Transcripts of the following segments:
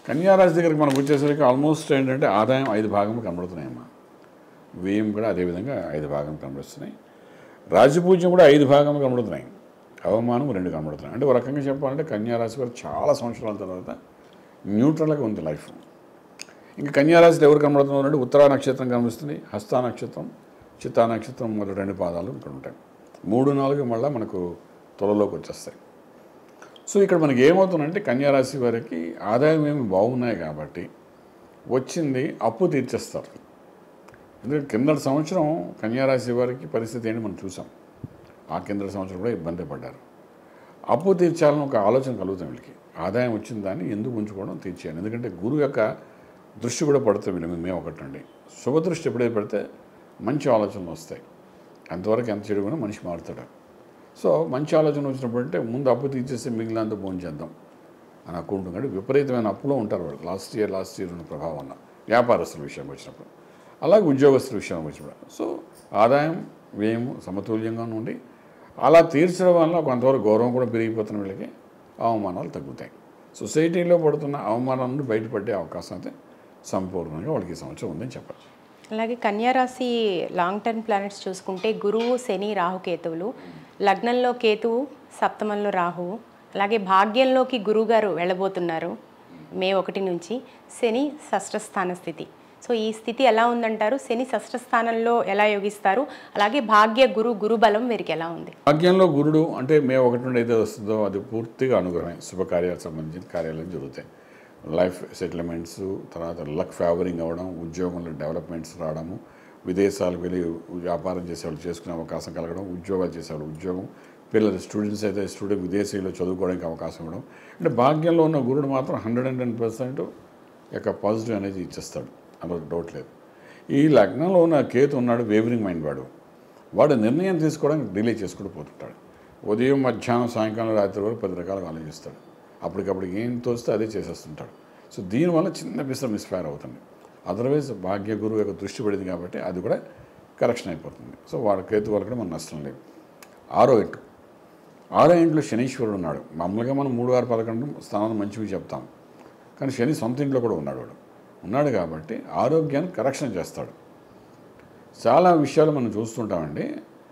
కన్యారాశి దగ్గరికి మనకు వచ్చేసరికి ఆల్మోస్ట్ ఏంటంటే ఆదాయం ఐదు భాగం కనబడుతున్నాయమ్మా వ్యయం కూడా అదేవిధంగా ఐదు భాగం కనబడుతున్నాయి రాజపూజ్యం కూడా ఐదు భాగం కనబడుతున్నాయి అవమానం రెండు కనబడుతున్నాయి అంటే ఒక రకంగా చెప్పాలంటే కన్యారాశి వారు చాలా సంవత్సరాల తర్వాత న్యూట్రల్గా ఉంది లైఫ్ ఇంకా కన్యారాశిలో ఎవరు కనబడుతున్నారు అంటే ఉత్తరా నక్షత్రం కనిపిస్తుంది హస్తా నక్షత్రం చిత్తా నక్షత్రం మొదటి రెండు పాదాలు ఇక్కడ ఉంటాయి మూడు నాలుగు మళ్ళీ మనకు త్వరలోకి వచ్చేస్తాయి సో ఇక్కడ మనకి ఏమవుతుందంటే కన్యారాశి వారికి ఆదాయం ఏమి బాగున్నాయి కాబట్టి వచ్చింది అప్పు తీర్చేస్తారు ఎందుకంటే కిందటి సంవత్సరం కన్యారాశి వారికి పరిస్థితి ఏంటి మనం చూసాం ఆ కిందటి సంవత్సరం కూడా ఇబ్బంది పడ్డారు అప్పు తీర్చాలని ఒక ఆలోచన కలుగుతాం వీళ్ళకి ఆదాయం వచ్చిన దాన్ని ఎందుకు ఉంచుకోవడం తీర్చేయాలి ఎందుకంటే గురువు యొక్క దృష్టి కూడా పడుతుంది వీళ్ళ మీద మేము ఒకటండి శుభ దృష్టి ఎప్పుడైతే పడితే మంచి ఆలోచనలు వస్తాయి అంతవరకు ఎంత చెడు కూడా మనిషి మారుతాడు సో మంచి ఆలోచన వచ్చినప్పుడు అంటే ముందు అప్పు తీర్చేస్తే మిగిలినంత భోజనం చేద్దాం అని అనుకుంటుంది అంటే విపరీతమైన అప్పులో ఉంటారు వాళ్ళు లాస్ట్ ఇయర్ లాస్ట్ ఇయర్ ఉన్న ప్రభావం వల్ల వ్యాపారస్తుల విషయానికి వచ్చినప్పుడు అలాగే ఉద్యోగస్తుల విషయానికి వచ్చినప్పుడు సో ఆదాయం వ్యయం సమతుల్యంగా ఉండి అలా తీర్చడం వల్ల కొంతవరకు గౌరవం కూడా పెరిగిపోతున్న వీళ్ళకి అవమానాలు తగ్గుతాయి సొసైటీలో పడుతున్న అవమానాల నుండి బయటపడే అవకాశం అయితే సంపూర్ణంగా వాళ్ళకి ఈ సంవత్సరం ఉందని చెప్పచ్చు అలాగే కన్యారాశి లాంగ్ టర్మ్ ప్లానెట్స్ చూసుకుంటే గురువు శని రాహుకేతువులు లగ్నంలో కేతువు సప్తమంలో రాహువు అలాగే భాగ్యంలోకి గురువుగారు వెళ్ళబోతున్నారు మే ఒకటి నుంచి శని షష్ఠ స్థాన స్థితి సో ఈ స్థితి ఎలా ఉందంటారు శని షష్ఠ స్థానంలో ఎలా యోగిస్తారు అలాగే భాగ్య గురు గురుబలం వీరికి ఎలా ఉంది భాగ్యంలో గురుడు అంటే మే ఒకటి నుండి ఏదో వస్తుందో అది పూర్తిగా అనుగ్రహమే శుభకార్యాలకు సంబంధించిన కార్యాలయం జరుగుతాయి లైఫ్ సెటిల్మెంట్స్ తర్వాత లక్ ఫేవరింగ్ అవ్వడం ఉద్యోగంలో డెవలప్మెంట్స్ రావడము విదేశాలకు వెళ్ళి వ్యాపారం చేసేవాళ్ళు చేసుకునే అవకాశం కలగడం ఉద్యోగాలు చేసేవాళ్ళు ఉద్యోగం పిల్లలు స్టూడెంట్స్ అయితే స్టూడెంట్ విదేశీలో చదువుకోవడానికి అవకాశం ఇవ్వడం అంటే భాగ్యంలో ఉన్న గురుడు మాత్రం హండ్రెడ్ అండ్ టెన్ పర్సెంట్ యొక్క పాజిటివ్ అనేది ఇచ్చేస్తాడు అందులో డౌట్ లేదు ఈ లగ్నంలో ఉన్న కేతు ఉన్నాడు వేవరింగ్ మైండ్ వాడు వాడు నిర్ణయం తీసుకోవడానికి డిలే చేసుకుంటూ పోతుంటాడు ఉదయం మధ్యాహ్నం సాయంకాలం రాత్రి వరకు పది రకాలుగా ఆలోచిస్తాడు అప్పటికప్పుడు ఏం తోస్తే అదే చేసేస్తుంటాడు సో దీనివల్ల చిన్న పిసర మిస్ఫైర్ అవుతుంది అదర్వైజ్ భాగ్య గురువు యొక్క దృష్టి పడింది కాబట్టి అది కూడా కరెక్షన్ అయిపోతుంది సో వాడి కేతు వల్ల కూడా మన నష్టం లేదు ఆరో ఇంటు ఆరో ఇంట్లో శనీశ్వరుడు ఉన్నాడు మామూలుగా మనం మూడు ఆరు పదకొండు స్థానాలు మంచివి చెప్తాం కానీ శని సొంత ఇంట్లో కూడా ఉన్నాడు వాడు ఉన్నాడు కాబట్టి ఆరోగ్యాన్ని కరెక్షన్ చేస్తాడు చాలా విషయాలు మనం చూస్తుంటామండి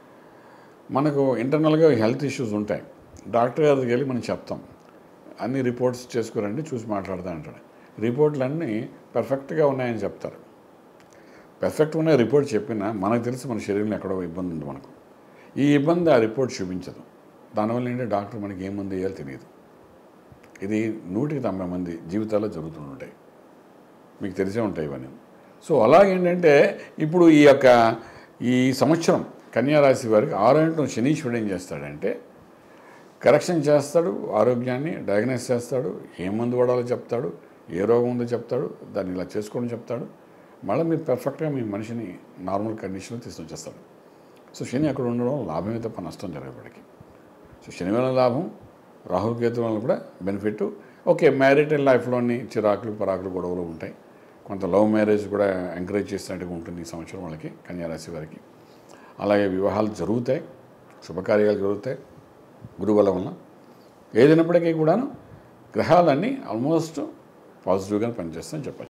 మనకు ఇంటర్నల్గా హెల్త్ ఇష్యూస్ ఉంటాయి డాక్టర్ గారి దగ్గరికి వెళ్ళి మనం చెప్తాం అన్ని రిపోర్ట్స్ చేసుకురండి చూసి మాట్లాడతా అంటాడు రిపోర్ట్లన్నీ పర్ఫెక్ట్గా ఉన్నాయని చెప్తారు పర్ఫెక్ట్ ఉన్న రిపోర్ట్ చెప్పినా మనకు తెలిసి మన శరీరంలో ఎక్కడో ఇబ్బంది ఉంది మనకు ఈ ఇబ్బంది ఆ రిపోర్ట్ చూపించదు దానివల్ల ఏంటంటే డాక్టర్ మనకి ఏ మంది వేయాలో తెలియదు ఇది నూటికి తొంభై మంది జీవితాల్లో జరుగుతుంటాయి మీకు తెలిసే ఉంటాయి ఇవన్నీ సో అలాగేంటంటే ఇప్పుడు ఈ యొక్క ఈ సంవత్సరం కన్యారాశి వారికి ఆరోగ్యం శనీశ్వరుడు ఏం చేస్తాడంటే కరెక్షన్ చేస్తాడు ఆరోగ్యాన్ని డయాగ్నైజ్ చేస్తాడు ఏ మందు వాడాలో చెప్తాడు ఏ రోగం ఉందో చెప్తాడు దాన్ని ఇలా చేసుకోవడం చెప్తాడు మళ్ళీ మీరు పర్ఫెక్ట్గా మీ మనిషిని నార్మల్ కండిషన్లో తీసుకొచ్చేస్తాడు సో శని అక్కడ ఉండడం లాభమే తప్ప నష్టం జరగబడికి సో శని వల్ల లాభం రాహుకేతు వల్ల కూడా బెనిఫిట్ ఓకే మ్యారిటల్ లైఫ్లోని చిరాకులు పరాకులు గొడవలు ఉంటాయి కొంత లవ్ మ్యారేజ్ కూడా ఎంకరేజ్ చేసినట్టుగా ఉంటుంది ఈ సంవత్సరం వాళ్ళకి కన్యారాశి వారికి అలాగే వివాహాలు జరుగుతాయి శుభకార్యాలు జరుగుతాయి గురువుల వలన ఏదైనప్పటికీ కూడాను గ్రహాలన్నీ ఆల్మోస్ట్ పాజిటివ్గా పనిచేస్తాయని చెప్పచ్చు